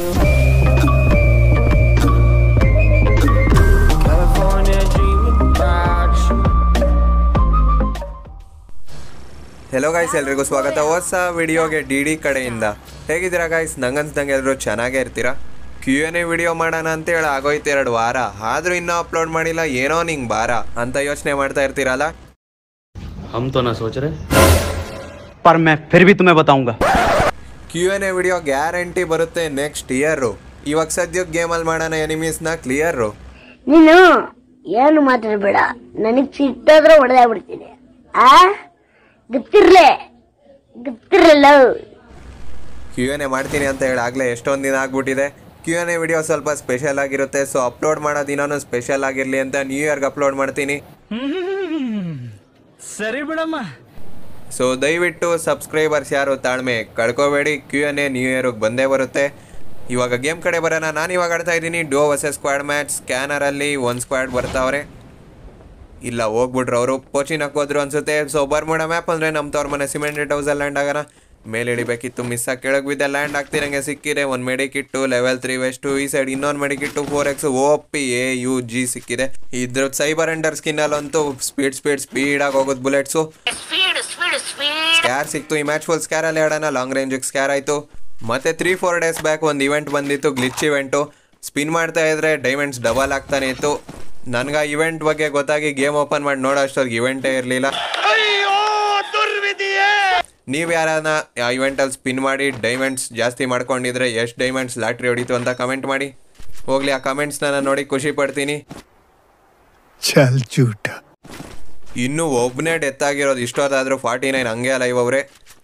California dreaming about you. Hello guys ಎಲ್ರಿಗೂ ಸ್ವಾಗತ ಹೊಸ ವಿಡಿಯೋಗೆ ಡಿ ಡಿ ಕಡೆಯಿಂದ ಹೇಗಿದ್ದೀರಾ ಗೈಸ್ ನಂಗನ್ಸ್ದಂಗೆ ಎಲ್ಲರೂ ಚೆನ್ನಾಗೇ ಇರ್ತೀರಾ ಕ್ಯೂ ಎನ್ ಎ ವಿಡಿಯೋ ಮಾಡೋಣ ಅಂತೇಳಿ ಆಗೋಯ್ತು ಎರಡು ವಾರ ಆದರೂ ಇನ್ನೂ ಅಪ್ಲೋಡ್ ಮಾಡಿಲ್ಲ ಏನೋ ನಿಂಗೆ ಬಾರ ಅಂತ ಯೋಚನೆ ಮಾಡ್ತಾ ಇರ್ತೀರಲ್ಲ हम तो ना सोच रहे पर मैं फिर भी तुम्हें बताऊंगा Q and A video guarantee ಬರುತ್ತೆ ನೆಕ್ಸ್ಟ್ ಇಯರು ಇವಾಗ ಸದ್ಯಕ್ಕೆ ಗೇಮಲ್ಲಿ ಮಾಡೋಣ ಎನಿಮೀಸ್ನ ಕ್ಲಿಯರು ನೀನು ಏನು ಮಾತಾಡಬೇಡ ನನಗ್ ಸಿಟ್ಟಾದ್ರೆ ಹೊಡೆದಾಗ್ಬಿಡ್ತೀನಿ ಆ ಗೊತ್ತಿರ್ಲೆ ಗೊತ್ತಿರಲ್ಲ ಕ್ಯೂ ಎನ್ ಎ ಮಾಡ್ತೀನಿ ಅಂತ ಹೇಳಿ ಆಗಲೇ ಎಷ್ಟೊಂದು ದಿನ ಆಗ್ಬಿಟ್ಟಿದೆ ಕ್ಯೂ ಎನ್ ಎ ವಿಡಿಯೋ ಸ್ವಲ್ಪ ಸ್ಪೆಷಲ್ ಆಗಿರುತ್ತೆ ಸೊ ಅಪ್ಲೋಡ್ ಮಾಡೋ ದಿನನೂ ಸ್ಪೆಷಲ್ ಆಗಿರಲಿ ಅಂತ ನ್ಯೂ ಇಯರ್ಗೆ ಅಪ್ಲೋಡ್ ಮಾಡ್ತೀನಿ सरी बिड़ಮ್ಮ ಸೊ ದಯವಿಟ್ಟು ಸಬ್ಸ್ಕ್ರೈಬರ್ಸ್ ಯಾರು ತಾಳ್ಮೆ ಕಳ್ಕೊಬೇಡಿ ಕ್ಯೂ ಎನ್ ಎ ನ್ಯೂ ಇಯರ್ಗೆ ಬಂದೇ ಬರುತ್ತೆ ಇವಾಗ ಗೇಮ್ ಕಡೆ ಬರೋಣ ನಾನು ಇವಾಗ ಆಡ್ತಾ ಇದ್ದೀನಿ ಡೋ ವರ್ಸಸ್ ಸ್ಕ್ವಾಡ್ ಮ್ಯಾಚ್ ಸ್ಕ್ಯಾನರಲ್ಲಿ ಒಂದು ಸ್ಕ್ವಾಡ್ ಬರ್ತಾವ್ರೆ ಇಲ್ಲ ಹೋಗ್ಬಿಟ್ರು ಅವರು ಕೋಚಿಂಗ್ ಹಾಕೋದ್ರು ಅನ್ಸುತ್ತೆ ಸೊ ಬರ್ಮುಡ ಮ್ಯಾಪ್ ಅಂದರೆ ನಮ್ಮ ತವ್ರ ಮನೆ ಸಿಮೆಂಟೆಡ್ ಹೌಸಲ್ಲಿ ಲ್ಯಾಂಡ್ ಆಗೋಣ ಮೇಲೆ ಇಳಿಬೇಕಿತ್ತು ಮಿಸ್ ಆಗಿ ಕೆಳಗೆ ಬಿದ್ದೆ ಲ್ಯಾಂಡ್ ಆಗ್ತಿರಂಗೆ ಸಿಕ್ಕಿದೆ ಒಂದು ಮೆಡಿಕಿಟ್ಟು ಲೆವೆಲ್ ತ್ರೀ ವೆಸ್ಟು ಈ ಸೈಡ್ ಇನ್ನೊಂದು medkit four X O P A U G ಸಿಕ್ಕಿದೆ ಇದ್ರ ಸೈಬರ್ ಅಂಡರ್ ಸ್ಕಿನ್ನಲ್ಲಂತೂ ಸ್ಪೀಡ್ ಸ್ಪೀಡ್ ಸ್ಪೀಡಾಗಿ ಹೋಗೋದು ಬುಲೆಟ್ಸು ಸ್ಕ್ಯಾರ್ ಸಿಕ್ತು ಈ ಮ್ಯಾಚ್ ಫುಲ್ ಸ್ಕ್ಯಾರಲ್ಲಿ ಆಡೋಣ ಲಾಂಗ್ ರೇಂಜಿಗೆ ಸ್ಕ್ಯಾರ್ ಆಯಿತು ಮತ್ತೆ ತ್ರೀ ಫೋರ್ ಡೇಸ್ ಬ್ಯಾಕ್ ಒಂದು ಇವೆಂಟ್ ಬಂದಿತ್ತು ಗ್ಲಿಚ್ ಇವೆಂಟು ಸ್ಪಿನ್ ಮಾಡ್ತಾ ಇದ್ರೆ ಡೈಮಂಡ್ಸ್ ಡಬಲ್ ಆಗ್ತಾನೆ ಇತ್ತು ನನ್ಗೆ ಆ ಇವೆಂಟ್ ಬಗ್ಗೆ ಗೊತ್ತಾಗಿ ಗೇಮ್ ಓಪನ್ ಮಾಡಿ ನೋಡೋ ಅಷ್ಟೊತ್ತಿಗೆ ಇವೆಂಟೇ ಇರಲಿಲ್ಲ ನೀವು ಯಾರನ್ನ ಆ ಇವೆಂಟಲ್ಲಿ ಸ್ಪಿನ್ ಮಾಡಿ ಡೈಮಂಡ್ಸ್ ಜಾಸ್ತಿ ಮಾಡ್ಕೊಂಡಿದ್ರೆ ಎಷ್ಟು ಡೈಮಂಡ್ಸ್ ಲಾಟ್ರಿ ಹೊಡಿತು ಅಂತ ಕಮೆಂಟ್ ಮಾಡಿ ಹೋಗ್ಲಿ ಆ ಕಮೆಂಟ್ಸ್ನ ನಾನು ನೋಡಿ ಖುಷಿ ಪಡ್ತೀನಿ चल झूठा ಇನ್ನೂ ಒಬ್ಬನೇ ಡೆತ್ ಆಗಿರೋದು ಇಷ್ಟೊತ್ತಾದರೂ ಫಾರ್ಟಿ ನೈನ್ ಹಂಗೆ ಲೈವ್ ಅವರೇ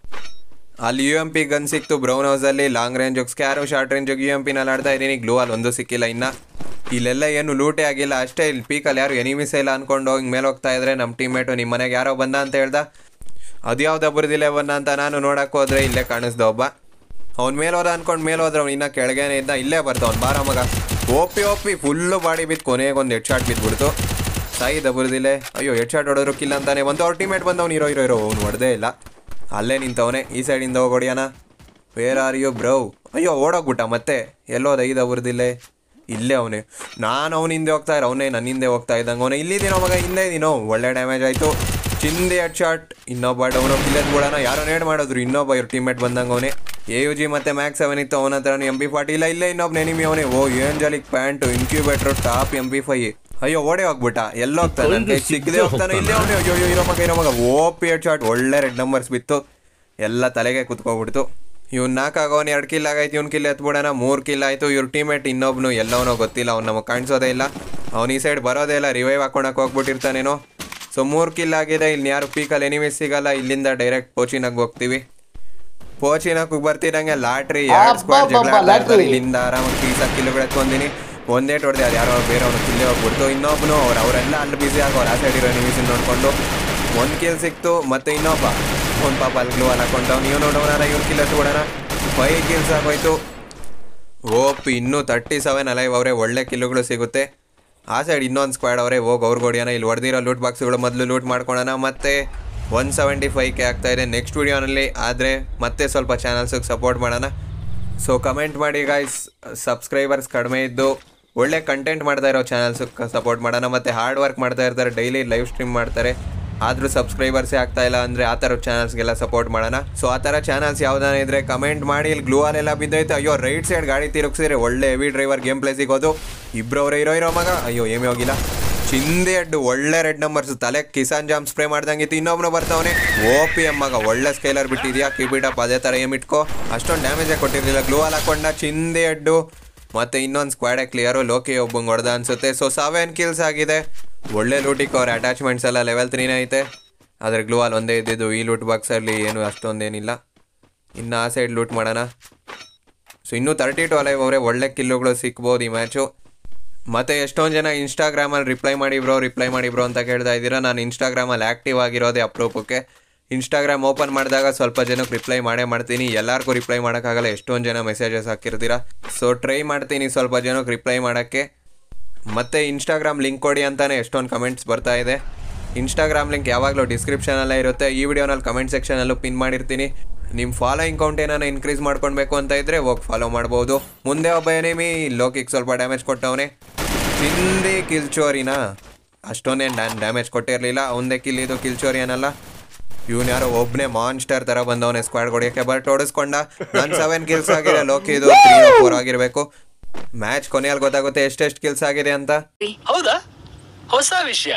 ಅಲ್ಲಿ ಯು ಎಮ್ ಪಿ ಗನ್ ಸಿಕ್ತು ಬ್ರೌನ್ ಹೌಸಲ್ಲಿ long range SCAR short range U M ಪಿನಲ್ಲಿ ಆಡ್ತಾ ಇದ್ದೀನಿ ಗ್ಲೂ ಅಲ್ಲಿ ಒಂದು ಸಿಕ್ಕಿಲ್ಲ ಇನ್ನು ಇಲ್ಲೆಲ್ಲ ಏನು ಲೂಟೇ ಆಗಿಲ್ಲ ಅಷ್ಟೇ ಇಲ್ಲಿ ಪೀಕಲ್ಲಿ ಯಾರು ಎನಿಮಿಸ್ ಇಲ್ಲ ಅನ್ಕೊಂಡು ಹೋಗಿ ಮೇಲೆ ಹೋಗ್ತಾ ಇದ್ರೆ ನಮ್ಮ ಟೀಮೇಟು ನಿಮ್ಮ ಮನೆಗೆ ಯಾರೋ ಬಂದ ಅಂತ ಹೇಳ್ದ ಅದು ಯಾವ್ದು ಬರೆದಿಲ್ಲ ಬಂದ ಅಂತ ನಾನು ನೋಡಕ್ಕೆ ಹೋದ್ರೆ ಇಲ್ಲೇ ಕಾಣಿಸ್ದ ಒಬ್ಬ ಅವ್ನ ಮೇಲೆ ಹೋದ ಅನ್ಕೊಂಡು ಮೇಲೆ ಹೋದ್ರೆ ಅವ್ನು ಇನ್ನೂ ಕೆಳಗೇನೆ ಇದ್ದ ಇಲ್ಲೇ ಬರ್ತಾವ್ನು ಬಾರ ಮಗ ಓಪಿ ಓಪಿ ಫುಲ್ಲು ಬಾಡಿ ಬಿದ್ದು ಕೊನೆಗೊಂದು ಹೆಡ್ ಶಾಟ್ ಬಿದ್ದುಬಿಡ್ತು ಸಾಯಿ ದಬರ್ದಿಲೆ ಅಯ್ಯೋ ಹೆಡ್ ಶಾಟ್ ಹೊಡೋರು ಕಿಲ್ಲ ಅಂತಾನೆ ಒಂದು ಅವ್ರ ಟೀಮೇಟ್ ಬಂದವ್ನು ಇರೋ ಇರೋ ಇರೋ ಅವ್ನು ಹೊಡೆದೇ ಇಲ್ಲ ಅಲ್ಲೇ ನಿಂತವನೆ ಈ ಸೈಡಿಂದ ಹೋಗಿ ಹೊಡಿಯೋಣ ವೇರ್ ಆರ್ ಯು ಬ್ರೌ ಅಯ್ಯೋ ಓಡೋಗ್ಬಿಟ್ಟ ಮತ್ತೆ ಎಲ್ಲೋದ ಐದು ಅವ್ರದಿಲ್ಲೇ ಇಲ್ಲೇ ಅವನೇ ನಾನು ಅವ್ನ ಹಿಂದೆ ಹೋಗ್ತಾ ಇರೋ ಅವನೇ ನನ್ನ ಹಿಂದೆ ಹೋಗ್ತಾ ಇದ್ದಂಗೆ ಅವನೇ ಇಲ್ಲಿದ್ದೀನೋ ಮಗ ಹಿಂದೆ ಇದೀನೋ ಒಳ್ಳೆ ಡ್ಯಾಮೇಜ್ ಆಯಿತು ಚಿಂದಿ ಹೆಡ್ ಶಾಟ್ ಇನ್ನೊಬ್ಬ ಡೌನ್ ಕಿಲ್ಲದ್ ಬಿಡೋಣ ಯಾರೋ ನೇಡ್ ಮಾಡಿದ್ರು ಇನ್ನೊಬ್ಬ ಇವ್ರ ಟೀಮೇಟ್ ಬಂದಂಗೆ ಅವನೇ ಎ ಯು ಜಿ ಮತ್ತು ಮ್ಯಾಕ್ಸ್ ಸೆವೆನ್ ಇತ್ತು ಅವನ ಹತ್ರ ಎಂ ಪಿ ಫಾರ್ಟಿ ಇಲ್ಲ ಇಲ್ಲೇ ಇನ್ನೊಬ್ಬ ಎನಿಮಿ ಅವನೇ ಓ angelic pant incubator top M P five ಅಯ್ಯೋ ಓಡೇ ಹೋಗ್ಬಿಟ್ಟ ಎಲ್ಲೋ ಹೋಗ್ತಾನೆ ನನ್ನ ಕೈ ಸಿಕ್ಕದೆ ಹೋಗ್ತಾನೆ ಇಲ್ಲೇ ಅವನೇ ಅಯ್ಯೋ ಅಯ್ಯೋ ಇರೋ ಮಗ ಇರೋ ಮಗ ಓ ಪಿ ಹೆಡ್ ಶಾಟ್ ಒಳ್ಳೆ ರೆಡ್ ನಂಬರ್ಸ್ ಬಿತ್ತು ಎಲ್ಲ ತಲೆಗೆ ಕುತ್ಕೊಬಿಡ್ತು ಇವ್ನು ನಾಲ್ಕಾಗೋನ್ ಎರಡು ಕಿಲ್ ಆಗೈತೆ ಇವ್ನ ಕಿಲ್ ಎತ್ಬಿಡೋಣ ಮೂರು ಕಿಲ್ ಆಯಿತು ಇವ್ರ ಟೀಮೇಟ್ ಇನ್ನೊಬ್ನು ಎಲ್ಲವನೋ ಗೊತ್ತಿಲ್ಲ ಅವ್ನು ನಮಗೆ ಕಾಣಿಸೋದೇ ಇಲ್ಲ ಅವ್ನು ಈ ಸೈಡ್ ಬರೋದೇ ಇಲ್ಲ ರಿವೈವ್ ಹಾಕೊಳಕ್ಕೆ ಹೋಗ್ಬಿಟ್ಟಿರ್ತಾನೇನೋ ಸೊ ಮೂರು ಕಿಲ್ ಆಗಿದೆ ಇಲ್ಲಿ ಯಾರು ಪೀಕಲ್ಲಿ ಎನಿಮೀಸ್ ಸಿಗಲ್ಲ ಇಲ್ಲಿಂದ ಡೈರೆಕ್ಟ್ ಪೋಚಿನಾಗ ಹೋಗ್ತೀವಿ ಪೋಚಿನಾಗ ಬರ್ತಿರಂಗೆ ಲಾಟ್ರಿ ಎರಡು ಸ್ಕ್ವಾಡ್ ಜಗಳ ಆಡ್ತಾ ಇರ್ತಾರೆ. ಇಲ್ಲಿಂದ ಆರಾಮಾಗಿ ಪೀಸ ಕಿಲುಗಳು ಎತ್ಕೊಂದಿನಿ ಒಂದೇ ಹೊಡೆದೆ ಅದು ಯಾರೋ ಬೇರೆ ಅವ್ನು ಕಿಲ್ಲೇ ಹೋಗ್ಬಿಡ್ತು ಇನ್ನೊಬ್ನು ಅವ್ರು ಅವರೆಲ್ಲ ಅಲ್ಲಿ ಬ್ಯುಸಿ ಆಗೋರು ಆ ಸೈಡ್ ಇರೋ ಎನಿಮೀಸ್ ನೋಡ್ಕೊಂಡು ಒಂದು ಕಿಲ್ ಸಿಕ್ತು ಮತ್ತೆ ಇನ್ನೊಬ್ಬ ಒಂದು ಪಾಪ ಅಲ್ಲಿ ಗ್ಲೂ ಅಲ್ಲಿ ಹಾಕೊಂಡು ನೀವು ನೋಡೋಣ ಇವ್ನು ಕಿಲ್ ಎತ್ಬಿಡೋಣ ಫೈ ಕಿಲ್ಸ್ ಆಗೋಯ್ತು ಓಪ್ ಇನ್ನೂ ತರ್ಟಿ ಸೆವೆನ್ ಅಲೈವ್ ಅವರೇ ಒಳ್ಳೆ ಕಿಲ್ಲುಗಳು ಸಿಗುತ್ತೆ ಆ ಸೈಡ್ ಇನ್ನೊಂದು ಸ್ಕ್ವಾಡ್ ಅವರೇ ಹೋಗಿ ಅವ್ರಿಗೆ ಹೊಡಿಯೋಣ ಇಲ್ಲಿ ಹೊಡೆದಿರೋ ಲೂಟ್ ಬಾಕ್ಸ್ಗಳು ಮೊದಲು ಲೂಟ್ ಮಾಡ್ಕೊಳ್ಳೋಣ ಮತ್ತೆ ಒನ್ ಸೆವೆಂಟಿ ಫೈವ್ ಕೆ ಆಗ್ತಾ ಇದೆ ನೆಕ್ಸ್ಟ್ ವೀಡಿಯೋನಲ್ಲಿ ಆದರೆ ಮತ್ತೆ ಸ್ವಲ್ಪ ಚಾನಲ್ಸಿಗೆ ಸಪೋರ್ಟ್ ಮಾಡೋಣ ಸೊ ಕಮೆಂಟ್ ಮಾಡಿ ಗಾಯ್ಸ್ ಸಬ್ಸ್ಕ್ರೈಬರ್ಸ್ ಕಡಿಮೆ ಇದ್ದು ಒಳ್ಳೆ ಕಂಟೆಂಟ್ ಮಾಡ್ತಾ ಇರೋ ಚಾನಲ್ಸಿಗೆ ಸಪೋರ್ಟ್ ಮಾಡೋಣ ಮತ್ತು ಹಾರ್ಡ್ ವರ್ಕ್ ಮಾಡ್ತಾ ಇರ್ತಾರೆ ಡೈಲಿ ಲೈವ್ ಸ್ಟ್ರೀಮ್ ಮಾಡ್ತಾರೆ ಆದರೂ ಸಬ್ಸ್ಕ್ರೈಬರ್ಸೇ ಆಗ್ತಾ ಇಲ್ಲ ಅಂದರೆ ಆ ಥರ ಚಾನಲ್ಸ್ಗೆಲ್ಲ ಸಪೋರ್ಟ್ ಮಾಡೋಣ ಸೊ ಆ ಥರ ಚಾನಲ್ಸ್ ಯಾವ್ದಾನ ಇದ್ರೆ ಕಮೆಂಟ್ ಮಾಡಿ ಇಲ್ಲಿ ಗ್ಲೂ ಅಲ್ಲೆಲ್ಲ ಬಿದ್ದೈತೆ ಅಯ್ಯೋ ರೈಟ್ ಸೈಡ್ ಗಾಡಿ ತಿರುಗಿಸಿದ್ರೆ ಒಳ್ಳೆ ಹೆವಿ ಡ್ರೈವರ್ ಗೇಮ್ ಪ್ಲೇ ಸಿಗೋದು ಇಬ್ಬರು ಅವರೇ ಇರೋ ಇರೋ ಮಗ ಅಯ್ಯೋ ಏಮಿ ಹೋಗಿಲ್ಲ ಚಿಂದೆ ಅಡ್ಡು ಒಳ್ಳೆ ರೆಡ್ ನಂಬರ್ಸ್ ತಲೆ ಕಿಸಾನ್ ಜಾಮ್ ಸ್ಪ್ರೇ ಮಾಡ್ದಂಗಿತ್ತು ಇನ್ನೊಬ್ನು ಬರ್ತಾವನೆ ಓ ಪಿ ಎಮ್ ಮಗ ಒಳ್ಳೆ ಸ್ಕೈಲರ್ ಬಿಟ್ಟಿದ್ಯಾ ಕಿಬಿಟಪ್ ಅದೇ ಥರ ಏಮ್ ಇಟ್ಕೋ ಅಷ್ಟೊಂದು ಡ್ಯಾಮೇಜೇ ಕೊಟ್ಟಿರಲಿಲ್ಲ ಗ್ಲೂ ಅಲ್ಲಿ ಹಾಕೊಂಡ ಚಿಂದೆ ಅಡ್ಡು ಮತ್ತೆ ಇನ್ನೊಂದು ಸ್ಕ್ವಾಡೆ ಕ್ಲಿಯರು ಲೋಕಿ ಒಬ್ಬಂಗೆ ಹೊಡೆದ ಅನ್ಸುತ್ತೆ ಸೊ ಸೆವೆನ್ ಕಿಲ್ಸ್ ಆಗಿದೆ ಒಳ್ಳೆ ಲೂಟಿಗೆ ಅವ್ರ ಅಟ್ಯಾಚ್ಮೆಂಟ್ಸ್ ಎಲ್ಲ ಲೆವೆಲ್ ತ್ರೀನೇ ಐತೆ ಆದರೆ ಗ್ಲೂ ಅಲ್ಲಿ ಒಂದೇ ಇದ್ದಿದ್ದು ಈ ಲೂಟ್ ಬಾಕ್ಸಲ್ಲಿ ಏನು ಅಷ್ಟೊಂದೇನಿಲ್ಲ ಇನ್ನು ಆ ಸೈಡ್ ಲೂಟ್ ಮಾಡೋಣ ಸೊ ಇನ್ನೂ ತರ್ಟಿ ಟು ಅಲೈವ್ ಅವರೇ ಒಳ್ಳೆ ಕಿಲ್ಲುಗಳು ಸಿಕ್ಬೋದು ಈ ಮ್ಯಾಚು ಮತ್ತು ಎಷ್ಟೊಂದು ಜನ ಇನ್ಸ್ಟಾಗ್ರಾಮಲ್ಲಿ ರಿಪ್ಲೈ ಮಾಡಿ ಬ್ರೋ ರಿಪ್ಲೈ ಮಾಡಿ ಬ್ರೋ ಅಂತ ಕೇಳ್ತಾ ಇದ್ದೀರಾ ನಾನು ಇನ್ಸ್ಟಾಗ್ರಾಮಲ್ಲಿ ಆ್ಯಕ್ಟಿವ್ ಆಗಿರೋದೇ ಅಪರೂಪಕ್ಕೆ ಇನ್ಸ್ಟಾಗ್ರಾಮ್ ಓಪನ್ ಮಾಡಿದಾಗ ಸ್ವಲ್ಪ ಜನಕ್ಕೆ ರಿಪ್ಲೈ ಮಾಡೇ ಮಾಡ್ತೀನಿ ಎಲ್ಲರಿಗೂ ರಿಪ್ಲೈ ಮಾಡೋಕ್ಕಾಗಲ್ಲ ಎಷ್ಟೊಂದು ಜನ ಮೆಸೇಜಸ್ ಹಾಕಿರ್ತೀರಾ ಸೊ ಟ್ರೈ ಮಾಡ್ತೀನಿ ಸ್ವಲ್ಪ ಜನಕ್ಕೆ ರಿಪ್ಲೈ ಮಾಡೋಕ್ಕೆ ಮತ್ತು ಇನ್ಸ್ಟಾಗ್ರಾಮ್ ಲಿಂಕ್ ಕೊಡಿ ಅಂತಲೇ ಎಷ್ಟೊಂದು ಕಮೆಂಟ್ಸ್ ಬರ್ತಾ ಇದೆ ಇನ್ಸ್ಟಾಗ್ರಾಮ್ ಲಿಂಕ್ ಯಾವಾಗಲೂ ಡಿಸ್ಕ್ರಿಪ್ಷನಲ್ಲೇ ಇರುತ್ತೆ ಈ ವಿಡಿಯೋನಲ್ಲಿ ಕಮೆಂಟ್ ಸೆಕ್ಷನಲ್ಲೂ ಪಿನ್ ಮಾಡಿರ್ತೀನಿ ನಿಮ್ಮ ಫಾಲೋಯಿಂಗ್ ಕೌಂಟ್ ಏನಾನ ಇನ್ಕ್ರೀಸ್ ಮಾಡ್ಕೊಳ್ಬೇಕು ಅಂತ ಇದ್ರೆ ಹೋಗಿ ಫಾಲೋ ಮಾಡ್ಬೋದು ಮುಂದೆ ಒಬ್ಬ ಎನಿಮಿ ಲೋಕಿಗೆ ಸ್ವಲ್ಪ ಡ್ಯಾಮೇಜ್ ಕೊಟ್ಟವನೆ ಹಿಂದೆ ಕಿಲ್ಚೋರಿನ ಅಷ್ಟೊಂದೇನು ಡ್ಯಾನ್ ಡ್ಯಾಮೇಜ್ ಕೊಟ್ಟಿರಲಿಲ್ಲ ಅವಂದೇ ಕಿಲ್ ಇದು ಕಿಲ್ಚೋರಿ ಏನಲ್ಲ ಇವನು ಯಾರೋ ಒಬ್ಬನೇ ಮಾನ್ಸ್ಟರ್ ಥರ ಬಂದವನೇ ಸ್ಕ್ವಾಡ್ ಹೊಡಿಯೋಕ್ಕೆ ಬಟ್ ಹೊಡಿಸ್ಕೊಂಡ ನನ್ನ ಸೆವೆನ್ ಕಿಲ್ಸ್ ಆಗಿದೆ ಲೋಕಿ ಇದು ತ್ರೀ ಫೋರ್ ಆಗಿರಬೇಕು ಮ್ಯಾಚ್ ಕೊನೆಯಲ್ಲಿ ಗೊತ್ತಾಗುತ್ತೆ ಎಷ್ಟೆಷ್ಟು ಕಿಲ್ಸ್ ಆಗಿದೆ ಅಂತ ಹೌದಾ ಹೊಸ ವಿಷಯ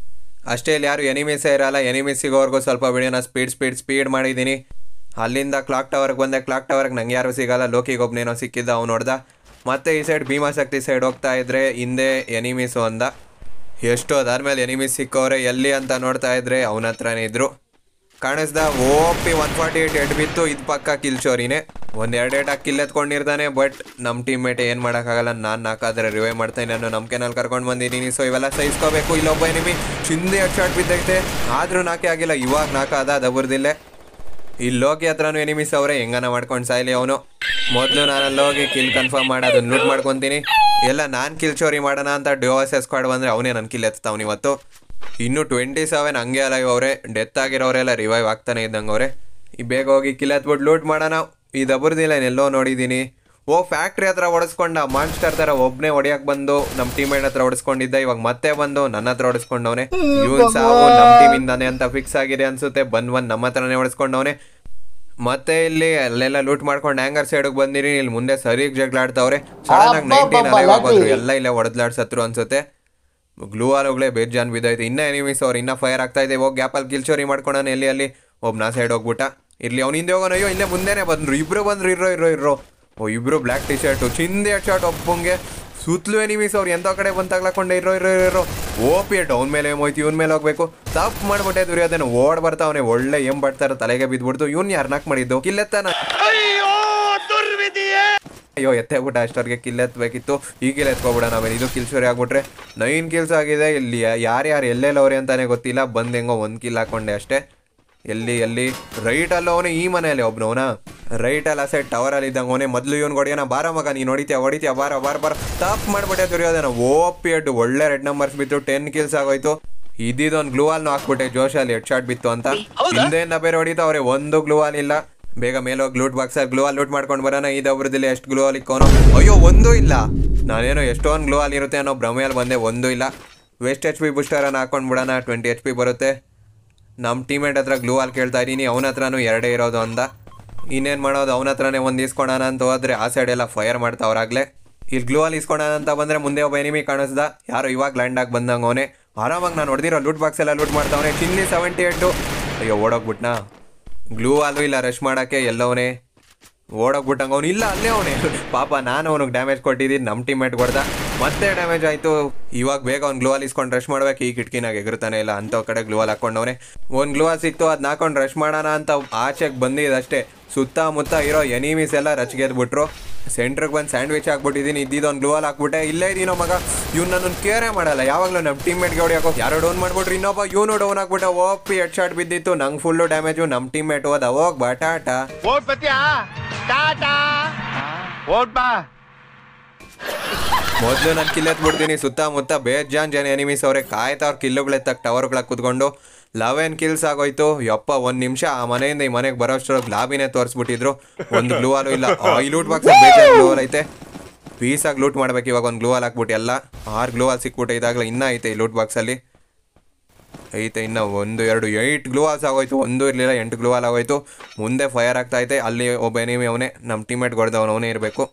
ಅಷ್ಟೇ ಇಲ್ಲಿ ಯಾರು ಎನಿಮೀಸೇ ಇರಲ್ಲ ಎನಿಮೀಸ್ ಸಿಗೋವರೆಗೂ ಸ್ವಲ್ಪ ವಿಡಿಯೋನ ಸ್ಪೀಡ್ ಸ್ಪೀಡ್ ಸ್ಪೀಡ್ ಮಾಡಿದ್ದೀನಿ ಅಲ್ಲಿಂದ ಕ್ಲಾಕ್ ಟವರ್ಗೆ ಬಂದೆ ಕ್ಲಾಕ್ ಟವರ್ಗೆ ನಂಗೆ ಯಾರು ಸಿಗಲ್ಲ ಲೋಕಿಗೆ ಒಬ್ಬನೇನೋ ಸಿಕ್ಕಿದ್ದ ಅವ್ನು ನೋಡ್ದ ಮತ್ತೆ ಈ ಸೈಡ್ ಭೀಮಾಶಕ್ತಿ ಸೈಡ್ ಹೋಗ್ತಾ ಇದ್ರೆ ಹಿಂದೆ ಎನಿಮೀಸು ಅಂದ ಎಷ್ಟು ಅದಾದ್ಮೇಲೆ ಎನಿಮೀಸ್ ಸಿಕ್ಕವ್ರೆ ಎಲ್ಲಿ ಅಂತ ನೋಡ್ತಾ ಇದ್ರೆ ಅವನ ಹತ್ರನೇ ಇದ್ರು ಕಾಣಿಸ್ದ O P one forty eight head ಬಿತ್ತು ಇದು ಪಕ್ಕ ಕಿಲ್ಚೋರಿನೇ ಒಂದು ಎರಡು ಏಟಾಗಿ ಕಿಲ್ ಎತ್ಕೊಂಡಿರ್ತಾನೆ ಬಟ್ ನಮ್ಮ ಟೀಮ್ ಮೇಟ್ ಏನು ಮಾಡೋಕ್ಕಾಗಲ್ಲ ನಾನು ನಾಲ್ಕಾದ್ರೆ ರಿವೈವ್ ಮಾಡ್ತೇನೆ ನಾನು ನಂಬಿಕೆನಲ್ಲಿ ಕರ್ಕೊಂಡು ಬಂದಿದ್ದೀನಿ ಸೊ ಇವೆಲ್ಲ ಸಹಿಸ್ಕೋಬೇಕು ಇಲ್ಲೊಬ್ಬ ಎನಿಮಿ ಚಿಂದೆ ಎರಡು ಶಾಟ್ ಬಿದ್ದೈತೆ ಆದರೂ ನಾಕೆ ಆಗಿಲ್ಲ ಇವಾಗ ನಾಕಾದ ದಬರ್ದಿಲ್ಲೇ ಇಲ್ಲಿ ಲೋಕಿ ಹತ್ರನೂ ಎನಿಮಿಸ್ ಅವ್ರೆ ಹೆಂಗನ ಮಾಡ್ಕೊಂಡು ಸಾಯ್ಲಿ ಅವನು ಮೊದಲು ನಾನು ಅಲ್ಲಿ ಹೋಗಿ ಕಿಲ್ ಕನ್ಫರ್ಮ್ ಮಾಡಿ ಅದನ್ನ ಲೂಟ್ ಮಾಡ್ಕೊತೀನಿ ಎಲ್ಲ ನಾನು ಕಿಲ್ ಚೋರಿ ಮಾಡೋಣ ಅಂತ ಡಿವೋಸ್ ಸ್ಕ್ವಾಡ್ ಬಂದರೆ ಅವನೇ ನನ್ನ ಕಿಲ್ ಎತ್ತಾವ್ನು ಇವತ್ತು ಇನ್ನು ಟ್ವೆಂಟಿ ಸೆವೆನ್ ಹಂಗೆ ಅಲ್ಲ ಅವರೇ ಡೆತ್ ಆಗಿರೋರೆಲ್ಲ ರಿವೈವ್ ಆಗ್ತಾನೆ ಇದ್ದಂಗೆ ಅವರೇ ಈ ಬೇಗ ಹೋಗಿ ಕಿಲ್ ಎತ್ಬಿಟ್ಟು ಲೂಟ್ ಮಾಡೋಣ ಈ ದಬರ್ದಿಲ್ಲ ಎಲ್ಲೋ ನೋಡಿದ್ದೀನಿ ಓ ಫ್ಯಾಕ್ಟ್ರಿ ಹತ್ರ ಹೊಡೆಸ್ಕೊಂಡ ಮಾನ್ಸ್ಟರ್ ಥರ ಒಬ್ಬನೇ ಹೊಡಿಯಕ್ಕೆ ಬಂದು ನಮ್ಮ ಟೀಮೇಟ್ ಹತ್ರ ಹೊಡೆಸ್ಕೊಂಡಿದ್ದ ಇವಾಗ ಮತ್ತೆ ಬಂದು ನನ್ನ ಹತ್ರ ಹೊಡೆಸ್ಕೊಂಡವನೆ ಇವನ್ ಸಾವು ನಮ್ಮ ಟೀಮಿಂದಾನೆ ಅಂತ ಫಿಕ್ಸ್ ಆಗಿದೆ ಅನ್ಸುತ್ತೆ ಬಂದ್ ಬಂದು ನಮ್ಮ ಹತ್ರನೇ ಹೊಡೆಸ್ಕೊಂಡವನೆ ಮತ್ತೆ ಇಲ್ಲಿ ಅಲ್ಲೆಲ್ಲ ಲೂಟ್ ಮಾಡ್ಕೊಂಡು ಹ್ಯಾಂಗರ್ ಸೈಡ್ಗೆ ಬಂದಿರಿ ಇಲ್ಲಿ ಮುಂದೆ ಸರಿಗ್ ಜಗಳಾಡ್ತಾವ್ರೆ ಸಡನ್ ಆಗಿ ನೈನ್ಟೀನ್ ಬಂದ್ರು ಎಲ್ಲ ಇಲ್ಲೇ ಹೊಡೆದ್ಲಾಡ್ಸತ್ರು ಅನ್ಸುತ್ತೆ ಗ್ಲೂ ಆಲೋಗ್ಲೇ ಬೇಜಾನ್ ಬಿದ್ದೈತೆ ಇನ್ನ ಎನಿಮೀಸ್ ಅವ್ರು ಇನ್ನ ಫೈರ್ ಆಗ್ತಾ ಇದೆ ಹೋಗಿ ಗ್ಯಾಪಲ್ಲಿ ಕಿಲ್ಚೋರಿ ಮಾಡ್ಕೊಳೋಣ ಎಲ್ಲಿ ಅಲ್ಲಿ ಒಬ್ಬ ನಾ ಸೈಡ್ ಹೋಗ್ಬಿಟ್ಟ ಇರ್ಲಿ ಅವ್ನು ಹಿಂದೆ ಹೋಗೋಣ ಅಯ್ಯೋ ಇಲ್ಲೇ ಮುಂದೆನೆ ಬಂದ್ರು ಇಬ್ರು ಬಂದ್ರು ಇರೋ ಇರೋ ಇರೋ ಓ ಇಬ್ರು ಬ್ಲ್ಯಾಕ್ ಟಿ ಶರ್ಟು ಚಿಂದೆ ಶಾರ್ಟ್ ಒಬ್ಬಂಗೆ ಸುತ್ತಲೂ ಎನಿಮೀಸ್ ಅವ್ರು ಎಂತ ಕಡೆ ಬಂದು ತಗ್ಲಾಕೊಂಡೆ ಇರೋ ಇರೋ ಇರೋ ಓಪಿ ಅವ್ನ ಮೇಲೆ ಹೋಯ್ತು ಇವ್ನ ಮೇಲೆ ಹೋಗ್ಬೇಕು ತಪ್ಪು ಮಾಡ್ಬಿಟ್ಟೆ ದುರ್ಯೋಧನ ಓಡ್ ಬರ್ತಾವನೆ ಒಳ್ಳೆ ಏನ್ ಬರ್ತಾರ ತಲೆಗೆ ಬಿದ್ಬಿಡ್ತು ಇವ್ನ ಯಾರು ನಾಕ್ ಮಾಡಿದ್ದು ಕಿಲ್ಲೆತ್ತಾನ ಅಯ್ಯೋ ಎತ್ತೇಬಿಟ್ಟ ಅಷ್ಟವ್ರಿಗೆ ಕಿಲ್ ಎತ್ತಬೇಕಿತ್ತು ಈ ಕಿಲ್ ಎತ್ಕೊಬಿಡೋಣ ಆಮೇಲೆ ಇದು ಕಿಲ್ ಶುರು ಆಗ್ಬಿಟ್ರೆ ನೈನ್ ಕಿಲ್ಸ್ ಆಗಿದೆ ಇಲ್ಲಿ ಯಾರ್ಯಾರು ಎಲ್ಲೆಲ್ಲವ್ರೆ ಅಂತಾನೆ ಗೊತ್ತಿಲ್ಲ ಬಂದ್ ಹೆಂಗೋ ಒಂದು ಕಿಲ್ ಹಾಕೊಂಡೆ ಅಷ್ಟೇ ಎಲ್ಲಿ ಎಲ್ಲಿ ರೈಟ್ ಅಲ್ಲ ಅವನೇ ಈ ಮನೆಯಲ್ಲಿ ಒಬ್ನವನ ರೈಟ್ ಅಲ್ಲ ಸೈಡ್ ಟವರ್ ಅಲ್ಲಿ ಇದ್ದಂಗೆ ಅವನೇ ಮೊದಲು ಇವನು ಹೊಡಿಯೋಣ ಬಾರ ಮಗ ನೀನು ಹೊಡಿತೀಯ ಹೊಡಿತೀಯ ಬಾರ ಬಾರ ಬಾರ ತಪ್ಪು ಮಾಡ್ಬಿಟ್ಟೆ ದುರ್ಯೋಧನ ಓಪಿ ಎಡ್ ಒಳ್ಳೆ ರೆಡ್ ನಂಬರ್ಸ್ ಬಿತ್ತು ಟೆನ್ ಕಿಲ್ಸ್ ಆಗೋಯ್ತು ಇದಿದೊಂದು ಗ್ಲೂ ವಾಲ್ನು ಹಾಕ್ಬಿಟ್ಟೆ ಜೋಶಲ್ಲಿ ಹೆಡ್ ಶಾಟ್ ಬಿತ್ತು ಅಂತ ಹಿಂದೆಯಿಂದ ಬೇರೆ ಹೊಡಿತಾವ್ರೆ ಒಂದು ಗ್ಲೂ ವಾಲ್ ಇಲ್ಲ ಬೇಗ ಮೇಲೋಗಿ loot box glue wall loot ಮಾಡ್ಕೊಂಡು ಬರೋಣ ಇದು ಒಬ್ರದಿಲ್ಲ ಎಷ್ಟು ಗ್ಲೂ ವಾಲ್ ಇಕ್ಕೋನು ಅಯ್ಯೋ ಒಂದೂ ಇಲ್ಲ ನಾನೇನೋ ಎಷ್ಟೊಂದು ಗ್ಲೂ ವಾಲ್ ಇರುತ್ತೆ ಅನ್ನೋ ಭ್ರಮೆಯಲ್ಲಿ ಬಂದೆ ಒಂದೂ ಇಲ್ಲ ವೆಸ್ಟ್ ಎಚ್ ಪಿ ಬೂಸ್ಟರನ್ನು ಹಾಕೊಂಡು ಬಿಡೋಣ ಟ್ವೆಂಟಿ ಎಚ್ ಪಿ ಬರುತ್ತೆ ನಮ್ಮ ಟೀಮೇಟ್ ಹತ್ರ ಗ್ಲೂ ವಾಲ್ ಕೇಳ್ತಾ ಇದ್ದೀನಿ ಅವನ ಹತ್ರನೂ ಎರಡೇ ಇರೋದು ಅಂದ ಇನ್ನೇನು ಮಾಡೋದು ಅವನ ಹತ್ರನೇ ಒಂದು ಇಸ್ಕೊಳೋಣ ಅಂತ ಹೋದ್ರೆ ಆ ಸೈಡ್ ಎಲ್ಲ ಫೈರ್ ಮಾಡ್ತಾವ್ರಾಗ್ಲೇ ಇಲ್ಲಿ ಗ್ಲೂ ವಾಲ್ ಇಸ್ಕೊಳೋಣ ಅಂತ ಬಂದರೆ ಮುಂದೆ ಒಬ್ಬ ಎನಿಮಿ ಕಾಣಿಸ್ದ ಯಾರೋ ಇವಾಗ ಲ್ಯಾಂಡ್ ಆಗಿ ಬಂದಂಗೆ ಅವನೇ ಆರಾಮಾಗಿ ನಾನು ಹೊಡೆದಿರೋ ಲೂಟ್ ಬಾಕ್ಸ್ ಎಲ್ಲ ಲೂಟ್ ಮಾಡ್ತಾವನೆ ಚಿನ್ನಿ ಸೆವೆಂಟಿ ಏಟು ಅಯ್ಯೋ ಓಡೋಗ್ಬಿಟ್ನಾ ಗ್ಲೂ ವಾಲು ಇಲ್ಲ ರಶ್ ಮಾಡೋಕ್ಕೆ ಎಲ್ಲವನೇ ಓಡೋಗ್ಬಿಟ್ಟಂಗೆ ಅವ್ನು ಇಲ್ಲ ಅಲ್ಲೇ ಅವನೇ ಪಾಪ ನಾನು ಅವನಿಗೆ ಡ್ಯಾಮೇಜ್ ಕೊಟ್ಟಿದ್ದೀನಿ ನಮ್ಮ ಟೀಮೇಟ್ ಹೊಡೆದ ಮತ್ತೆ ಡ್ಯಾಮೇಜ್ ಆಯಿತು ಇವಾಗ ಬೇಗ ಅವ್ನು ಗ್ಲೂವಾಲ್ ಇಸ್ಕೊಂಡು ರಶ್ ಮಾಡ್ಬೇಕು ಈ ಕಿಟಕಿನಾಗ ಎಗರ್ತಾನೆ ಇಲ್ಲ ಅಂಥ ಕಡೆ ಗ್ಲೂವಾಲ್ ಹಾಕೊಂಡವನೆ ಒಂದು ಗ್ಲೂವಾಲ್ ಸಿಕ್ತು ಅದನ್ನ ಹಾಕೊಂಡು ರಶ್ ಮಾಡೋಣ ಅಂತ ಆಚೆಗೆ ಬಂದಿದ್ದಷ್ಟೇ ಸುತ್ತಮುತ್ತ ಇರೋ ಎನಿಮೀಸ್ ಎಲ್ಲ ರಚ್ಗೆದ್ಬಿಟ್ರು ಸೆಂಟ್ರಿಗೆ ಬಂದು ಸ್ಯಾಂಡ್ವಿಚ್ ಹಾಕ್ಬಿಟ್ಟಿದ್ದೀನಿ ಇದ್ದಿದ್ದೊಂದು ಗ್ಲೂವಾಲ್ ಹಾಕ್ಬಿಟ್ಟೆ ಇಲ್ಲೇ ಇದೀನೋ ಮಗ ಇವ್ನು ನನ್ನ ಕೇರೇ ಮಾಡಲ್ಲ ಯಾವಾಗಲೂ ನಮ್ಮ ಟೀಮ್ಮೇಟ್ಗೆ ಹೊಡಿಯಾಕೋ ಯಾರೋ ಡೌನ್ ಮಾಡ್ಬಿಟ್ರು ಇನ್ನೊಬ್ಬ ಇವನು ಡೌನ್ ಆಗ್ಬಿಟ್ಟ ಓಪಿ ಹೆಡ್ ಶಾಟ್ ಬಿದ್ದಿತ್ತು ನಂಗೆ ಫುಲ್ಲು ಡ್ಯಾಮೇಜು ನಮ್ಮ ಟೀಮ್ಮೇಟ್ ಹೋದ ಹೋಗ್ ಬಟಾಟ ಮೊದಲು ನಾನು ಕಿಲ್ ಎತ್ಬಿಡ್ತೀನಿ ಸುತ್ತಮುತ್ತ ಬೇಜಾನ್ ಜನ ಎನಿಮೀಸ್ ಅವ್ರೆ ಕಾಯ್ತಾವ್ರ ಕಿಲ್ಲುಗಳೆತ್ತಕ್ಕೆ ಟವರ್ಗಳಾಗ ಕುತ್ಕೊಂಡು ಲೆವೆನ್ ಕಿಲ್ಸ್ ಆಗೋಯ್ತು ಯಪ್ಪ ಒಂದು ನಿಮಿಷ ಆ ಮನೆಯಿಂದ ಈ ಮನೆಗೆ ಬರೋಷ್ಟರೊಳಗೆ ಲಾಬಿನೇ ತೋರಿಸ್ಬಿಟ್ಟಿದ್ರು ಒಂದು ಗ್ಲೂ ವಾಲು ಇಲ್ಲ ಆ, ಈ ಲೂಟ್ ಬಾಕ್ಸ್ ಬೇಜಾನ್ ಗ್ಲೂ ವಾಲ್ ಐತೆ ಪೀಸಾಗಿ ಲೂಟ್ ಮಾಡ್ಬೇಕು ಇವಾಗ ಒಂದು ಗ್ಲೂ ವಾಲ್ ಹಾಕ್ಬಿಟ್ಟು ಎಲ್ಲ ಆರು ಗ್ಲೂ ವಾಲ್ ಸಿಕ್ಬಿಟ್ಟು ಇದಾಗಲೇ ಇನ್ನೂ ಐತೆ ಈ ಲೂಟ್ ಬಾಕ್ಸಲ್ಲಿ ಐತೆ ಇನ್ನು ಒಂದು ಎರಡು ಏಯ್ಟ್ ಗ್ಲೂ ವಾಲ್ಸ್ ಆಗೋಯ್ತು ಒಂದು ಇರಲಿಲ್ಲ ಎಂಟು ಗ್ಲೂ ವಾಲ್ ಆಗೋಯ್ತು ಮುಂದೆ ಫೈರ್ ಆಗ್ತಾ ಐತೆ ಅಲ್ಲಿ ಒಬ್ಬ ಎನಿಮಿ ಅವನೇ ನಮ್ಮ ಟೀಮೇಟ್ ಹೊಡೆದವನು ಅವನೇ ಇರಬೇಕು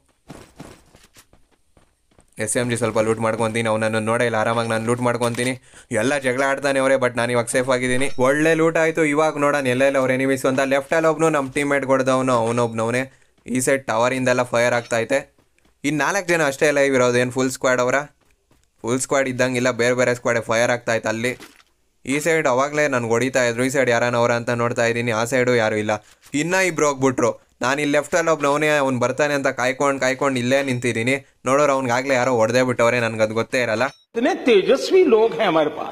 ಎಸ್ ಎಮ್ ಜಿ ಸ್ವಲ್ಪ ಲೂಟ್ ಮಾಡ್ಕೊತೀನಿ ಅವನನ್ನು ನೋಡೇ ಇಲ್ಲ ಆರಾಮಾಗಿ ನಾನು ಲೂಟ್ ಮಾಡ್ಕೊತೀನಿ ಎಲ್ಲ ಜಗಳ ಆಡ್ತಾನೆ ಅವರೇ ಬಟ್ ನಾನು ಇವಾಗ ಸೇಫ್ ಆಗಿದ್ದೀನಿ ಒಳ್ಳೆ ಲೂಟ್ ಆಯಿತು ಇವಾಗ ನೋಡೋಣ ಎಲ್ಲೆಲ್ಲ ಅವ್ರು ಎನಿಮೀಸ್ ಅಂತ ಲೆಫ್ಟಲ್ಲಿ ಒಬ್ನು ನಮ್ಮ ಟೀಮೇಟ್ ಹೊಡೆದವನು ಅವನೊಬ್ನವನೇ ಈ ಸೈಡ್ ಟವರಿಂದೆಲ್ಲ ಫೈರ್ ಆಗ್ತಾ ಐತೆ ಇನ್ನು ನಾಲ್ಕು ಜನ ಅಷ್ಟೇ ಲೈವ್ ಇರೋದು ಏನು ಫುಲ್ ಸ್ಕ್ವಾಡ್ ಅವರ ಫುಲ್ ಸ್ಕ್ವಾಡ್ ಇದ್ದಂಗಿಲ್ಲ ಬೇರೆ ಬೇರೆ ಸ್ಕ್ವಾಡ್ ಫೈರ್ ಆಗ್ತಾ ಇತ್ತು ಅಲ್ಲಿ ಈ ಸೈಡ್ ಅವಾಗಲೇ ನನ್ಗೆ ಹೊಡಿತಾ ಇದ್ರು ಈ ಸೈಡ್ ಯಾರನವರ ಅಂತ ನೋಡ್ತಾ ಇದ್ದೀನಿ ಆ ಸೈಡು ಯಾರು ಇಲ್ಲ ಇನ್ನೂ ಇಬ್ರು ಹೋಗ್ಬಿಟ್ರು ನಾನು ಇಲ್ಲಿ ಲೆಫ್ಟಲ್ಲಿ ಒಬ್ನವನೇ ಅವ್ನು ಬರ್ತಾನೆ ಅಂತ ಕಾಯ್ಕೊಂಡು ಕಾಯ್ಕೊಂಡು ಇಲ್ಲೇ ನಿಂತಿದ್ದೀನಿ ನೋಡೋರು ಅವ್ನಿಗಾಗಲೇ ಯಾರೋ ಹೊಡೆದೇ ಬಿಟ್ಟವ್ರೆ ನನಗೆ ಅದು ಗೊತ್ತೇ ಇರಲ್ಲ इतने तेजस्वी लोग हैं हमारे पास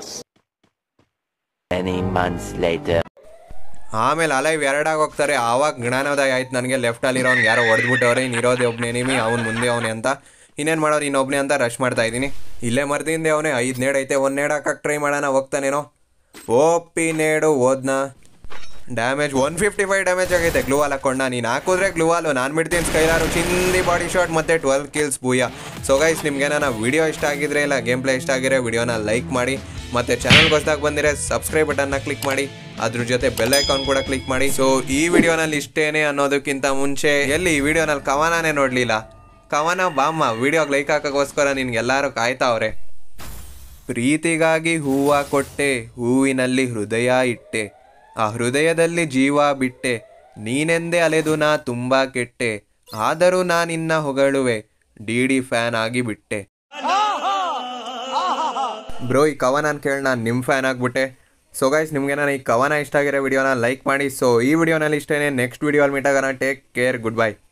ಆಮೇಲೆ ಅಲೈವ್ ಎರಡಾಗಿ ಹೋಗ್ತಾರೆ ಆವಾಗ ಜ್ಞಾನೋದಯ ಆಯ್ತು ನನಗೆ ಲೆಫ್ಟಲ್ಲಿ ಇರೋನ್ ಯಾರೋ ಹೊಡೆದ್ಬಿಟ್ಟವ್ರೆ ಇನ್ನು ಇರೋದೇ ಒಬ್ಬನೇ ನಿಮಿ ಅವ್ನು ಮುಂದೆ ಅವನೇ ಅಂತ ಇನ್ನೇನು ಮಾಡೋರು ಇನ್ನೊಬ್ಬನೇ ಅಂತ ರಶ್ ಮಾಡ್ತಾ ಇದ್ದೀನಿ ಇಲ್ಲೇ ಮರ್ದಿಂದೆ ಅವನೇ ಐದು ನೇಡ್ ಐತೆ ಒಂದು ನೇಡ್ ಹಾಕಕ್ಕೆ ಟ್ರೈ ಮಾಡೋಣ ಹೋಗ್ತಾನೇನೋ ಓಪಿ ನೇಡು ಓದ್ನ damage one fifty five damage ಆಗೈತೆ ಗ್ಲೂವಾಲ್ ಹಾಕೊಂಡ ನೀನು ಹಾಕಿದ್ರೆ ಗ್ಲೂವಾಲು ನಾನು ಬಿಡ್ತೀನಿ ಸ್ಕೈಲಾರು ಚಿಂದಿ ಬಾಡಿ ಶಾಟ್ ಮತ್ತು twelve kills booyah so guys ನಿಮ್ಗೆ ನನ್ನ ವಿಡಿಯೋ ಇಷ್ಟ ಆಗಿದ್ರೆ ಇಲ್ಲ ಗೇಮ್ ಪ್ಲೇ ಇಷ್ಟ ಆಗಿರೋ ವಿಡಿಯೋನ ಲೈಕ್ ಮಾಡಿ ಮತ್ತು ಚಾನಲ್ಗೆ ಹೊಸದಾಗಿ ಬಂದಿರೆ ಸಬ್ಸ್ಕ್ರೈಬ್ ಬಟನ್ನ ಕ್ಲಿಕ್ ಮಾಡಿ ಅದ್ರ ಜೊತೆ ಬೆಲ್ ಐಕಾನ್ ಕೂಡ ಕ್ಲಿಕ್ ಮಾಡಿ ಸೊ ಈ ವಿಡಿಯೋನಲ್ಲಿ ಇಷ್ಟೇನೆ ಅನ್ನೋದಕ್ಕಿಂತ ಮುಂಚೆ ಎಲ್ಲಿ ಈ ವಿಡಿಯೋನಲ್ಲಿ ಕವನನೇ ನೋಡಲಿಲ್ಲ ಕವನ ಬಾಮ್ಮ ವಿಡಿಯೋಗೆ ಲೈಕ್ ಹಾಕೋಕ್ಕೋಸ್ಕರ ನಿನ್ಗೆಲ್ಲರೂ ಕಾಯ್ತಾವ್ರೆ ಪ್ರೀತಿಗಾಗಿ ಹೂವ ಕೊಟ್ಟೆ ಹೂವಿನಲ್ಲಿ ಹೃದಯ ಇಟ್ಟೆ ಆ ಹೃದಯದಲ್ಲಿ ಜೀವ ಬಿಟ್ಟೆ ನೀನೆಂದೇ ಅಲೆದು ನಾ ತುಂಬ ಕೆಟ್ಟೆ ಆದರೂ ನಾನಿನ್ನ ಹೊಗಳುವೆ ಡಿ ಡಿ ಫ್ಯಾನ್ ಆಗಿ ಬಿಟ್ಟೆ ಬ್ರೋ ಈ ಕವನ ಕೇಳಿ ನಾನು ನಿಮ್ಮ ಫ್ಯಾನ್ ಆಗಿಬಿಟ್ಟೆ ಸೊ ಗೈಸ್ ನಿಮಗೆ ನಾನು ಈ ಕವನ ಇಷ್ಟ ಆಗಿರೋ ವಿಡಿಯೋನ ಲೈಕ್ ಮಾಡಿ ಸೊ ಈ ವಿಡಿಯೋನಲ್ಲಿ ಇಷ್ಟೇ ನೆಕ್ಸ್ಟ್ ವಿಡಿಯೋಲ್ಲಿ ಮೀಟ್ ಆಗೋಣ ಟೇಕ್ ಕೇರ್ ಗುಡ್ ಬೈ